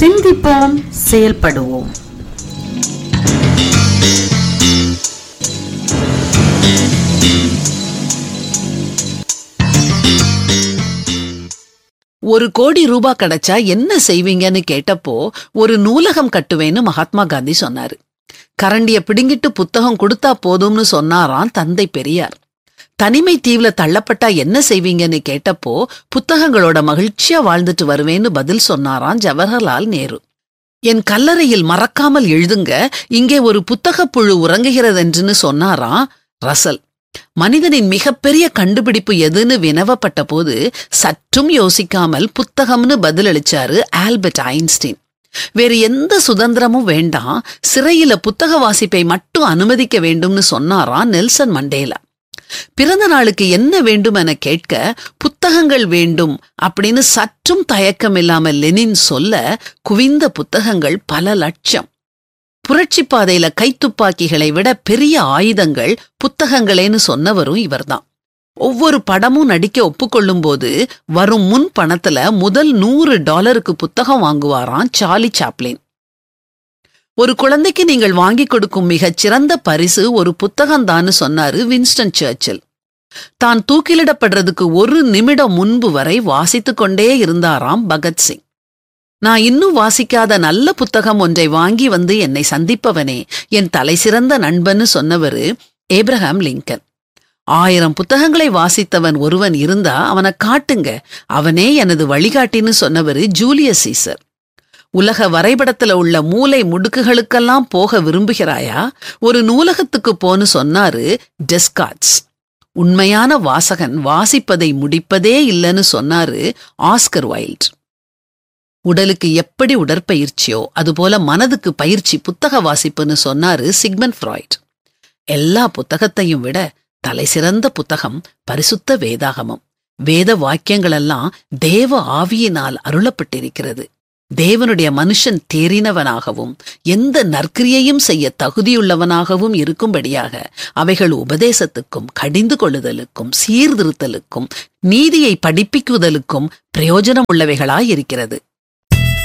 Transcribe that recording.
சிந்திப்போம் செயல்படுவோம் ஒரு கோடி ரூபாய் கிடைச்சா என்ன செய்வீங்கன்னு கேட்டப்போ ஒரு நூலகம் கட்டுவேன்னு மகாத்மா காந்தி சொன்னாரு கரண்டிய பிடுங்கிட்டு புத்தகம் கொடுத்தா போதும்னு சொன்னாராம் தந்தை பெரியார் தனிமை தீவுல தள்ளப்பட்டா என்ன செய்வீங்கன்னு கேட்டப்போ புத்தகங்களோட மகிழ்ச்சியா வாழ்ந்துட்டு வருவேன்னு பதில் சொன்னாராம் ஜவஹர்லால் நேரு என் கல்லறையில் மறக்காமல் எழுதுங்க இங்கே ஒரு புத்தகப் புழு உறங்குகிறதென்றுன்னு சொன்னாராம் ரசல் மனிதனின் மிகப்பெரிய கண்டுபிடிப்பு எதுன்னு வினவப்பட்ட போது சற்றும் யோசிக்காமல் புத்தகம்னு பதிலளிச்சாரு ஆல்பர்ட் ஐன்ஸ்டீன் வேறு எந்த சுதந்திரமும் வேண்டாம் சிறையில புத்தக வாசிப்பை மட்டும் அனுமதிக்க வேண்டும்னு சொன்னாராம் நெல்சன் மண்டேலா பிறந்த நாளுக்கு என்ன வேண்டும் என கேட்க புத்தகங்கள் வேண்டும் அப்படின்னு சற்றும் தயக்கம் இல்லாம லெனின் சொல்ல குவிந்த புத்தகங்கள் பல லட்சம் புரட்சி பாதையில கைத்துப்பாக்கிகளை விட பெரிய ஆயுதங்கள் புத்தகங்களேன்னு சொன்னவரும் இவர்தான் ஒவ்வொரு படமும் நடிக்க ஒப்புக்கொள்ளும் போது வரும் முன் பணத்துல முதல் நூறு டாலருக்கு புத்தகம் வாங்குவாராம் சார்லி சாப்ளின் ஒரு குழந்தைக்கு நீங்கள் வாங்கி கொடுக்கும் மிகச் சிறந்த பரிசு ஒரு புத்தகம்தான்னு சொன்னாரு வின்ஸ்டன் சர்ச்சில் தான் தூக்கிலிடப்படுறதுக்கு ஒரு நிமிடம் முன்பு வரை வாசித்துக் கொண்டே இருந்தாராம் பகத்சிங் நான் இன்னும் வாசிக்காத நல்ல புத்தகம் ஒன்றை வாங்கி வந்து என்னை சந்திப்பவனே என் தலை சிறந்த நண்பன்னு சொன்னவரு ஏப்ரஹாம் லிங்கன் ஆயிரம் புத்தகங்களை வாசித்தவன் ஒருவன் இருந்தா அவனை காட்டுங்க அவனே எனது வழிகாட்டின்னு சொன்னவரு ஜூலியஸ் சீசர் உலக வரைபடத்துல உள்ள மூலை முடுக்குகளுக்கெல்லாம் போக விரும்புகிறாயா ஒரு நூலகத்துக்கு போன்னு சொன்னாரு டெஸ்காட்ஸ் உண்மையான வாசகன் வாசிப்பதை முடிப்பதே இல்லைன்னு சொன்னாரு ஆஸ்கர் வைல்ட் உடலுக்கு எப்படி உடற்பயிற்சியோ அதுபோல மனதுக்கு பயிற்சி புத்தக வாசிப்புன்னு சொன்னாரு சிக்மன் ஃப்ராய்ட் எல்லா புத்தகத்தையும் விட தலை சிறந்த புத்தகம் பரிசுத்த வேதாகமம் வேத வாக்கியங்களெல்லாம் தேவ ஆவியினால் அருளப்பட்டிருக்கிறது தேவனுடைய மனுஷன் தேறினவனாகவும் எந்த நற்கிரியையும் செய்ய தகுதியுள்ளவனாகவும் இருக்கும்படியாக அவைகள் உபதேசத்துக்கும் கடிந்து கொள்ளுதலுக்கும் சீர்திருத்தலுக்கும் நீதியை படிப்பிக்குதலுக்கும் பிரயோஜனம் உள்ளவைகளாயிருக்கிறது